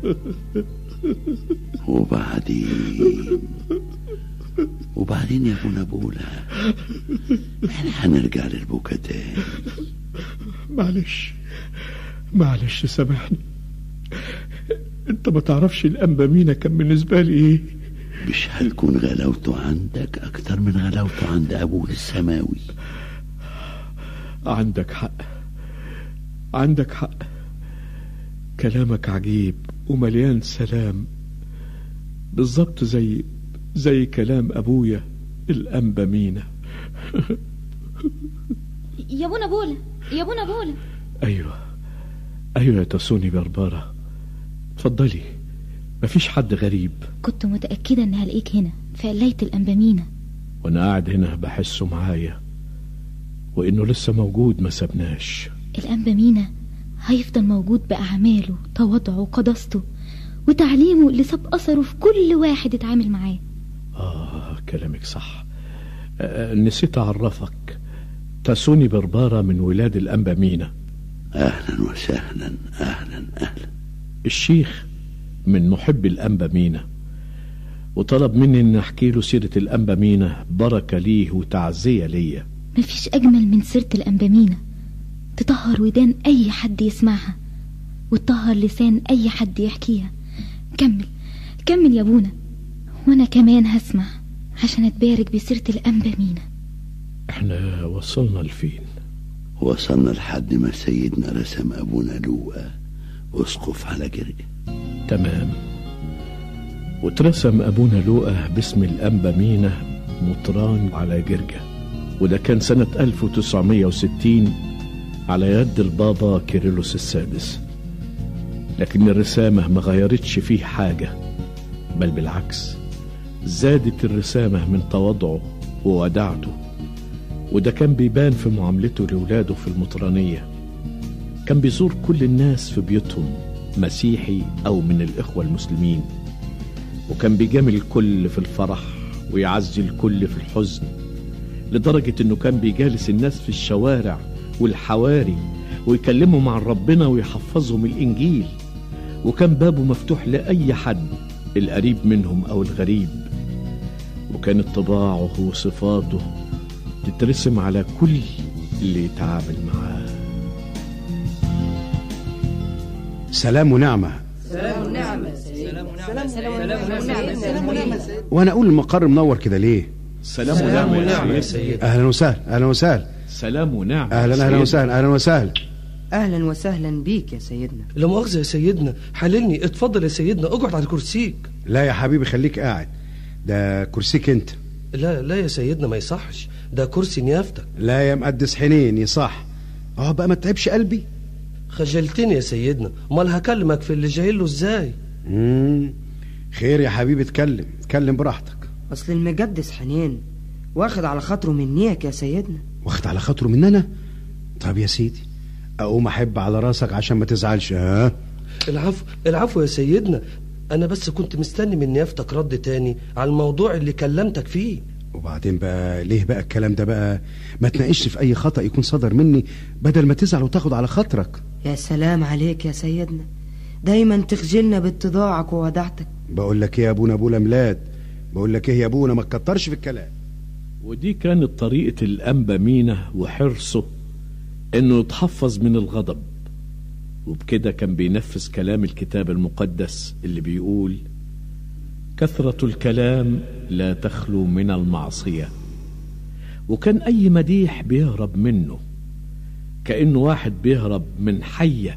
وبعدين وبعدين يا ابونا بولا احنا هنرجع للبكا تاني معلش معلش سامحني انت ما تعرفش الانبا مينا كان بالنسبه لي ايه مش هتكون غلاوته عندك اكتر من غلاوته عند ابوه السماوي عندك حق عندك حق كلامك عجيب ومليان سلام بالظبط زي زي كلام ابويا الانبا مينا يا ابونا بولا يا ابونا بولا ايوه ايوه يا تسوني بربره اتفضلي مفيش حد غريب كنت متأكدة إن هلاقيك هنا في قلاية الأنبامينة وانا قاعد هنا بحسه معايا وانه لسه موجود ما سبناش الأنبامينة هيفضل موجود بأعماله تواضعه وقداسته وتعليمه اللي ساب أثره في كل واحد اتعامل معاه اه كلامك صح آه نسيت اعرفك تسوني بربارة من ولاد الانبا مينا اهلا وسهلا اهلا اهلا الشيخ من محب الانبا مينا وطلب مني ان احكي له سيرة الانبا مينا بركة ليه وتعزية ليا مفيش أجمل من سيرة الأنبامينة تطهر ودان أي حد يسمعها وتطهر لسان أي حد يحكيها كمل كمل يا ابونا وأنا كمان هسمع عشان أتبارك بسيرة الأنبامينة احنا وصلنا لفين وصلنا لحد ما سيدنا رسم ابونا لوقا اسقف على جرجة تمام واترسم ابونا لوقا باسم الانبا مينا مطران على جرجة وده كان سنة 1960 على يد البابا كيرلس السادس لكن الرسامة ما غيرتش فيه حاجة بل بالعكس زادت الرسامة من تواضعه وودعته وده كان بيبان في معاملته لولاده في المطرانية كان بيزور كل الناس في بيوتهم مسيحي أو من الإخوة المسلمين وكان بيجامل الكل في الفرح ويعزي الكل في الحزن لدرجة إنه كان بيجالس الناس في الشوارع والحواري ويكلمهم عن ربنا ويحفظهم الإنجيل وكان بابه مفتوح لأي حد القريب منهم أو الغريب وكانت طباعه وصفاته تترسم على كل اللي يتعامل معاه سلام ونعمة وانا اقول المقر منور كده ليه سلام ونعمة يا سيد اهلا وسهلا اهلا وسهلا سلام ونعمة اهلا يا اهلا سيد. وسهلا اهلا وسهلا اهلا وسهلا بيك يا سيدنا لا مؤاخذة يا سيدنا حللني اتفضل يا سيدنا اقعد على كرسيك لا يا حبيبي خليك قاعد ده كرسيك انت لا لا يا سيدنا ما يصحش ده كرسي نيافتك لا يا مقدس حنين صح اه بقى ما تتعبش قلبي خجلتني يا سيدنا امال هكلمك في اللي جاي له ازاي مم. خير يا حبيبي اتكلم اتكلم براحتك اصل المجدس حنين واخد على خاطره منيك يا سيدنا واخد على خاطره مننا طب يا سيدي اقوم احب على راسك عشان ما تزعلش ها العفو العفو يا سيدنا انا بس كنت مستني من نيافتك رد تاني على الموضوع اللي كلمتك فيه وبعدين بقى ليه بقى الكلام ده بقى ما تناقشش في اي خطأ يكون صدر مني بدل ما تزعل وتاخد على خاطرك يا سلام عليك يا سيدنا دايما تخجلنا باتضاعك وودعتك بقول لك ايه يا ابونا ابو ميلاد بقول لك ايه يا ابونا ما تكترش في الكلام ودي كانت طريقة الأنبا مينا وحرصه إنه يتحفظ من الغضب وبكده كان بينفذ كلام الكتاب المقدس اللي بيقول كثرة الكلام لا تخلو من المعصية وكان أي مديح بيهرب منه كأنه واحد بيهرب من حية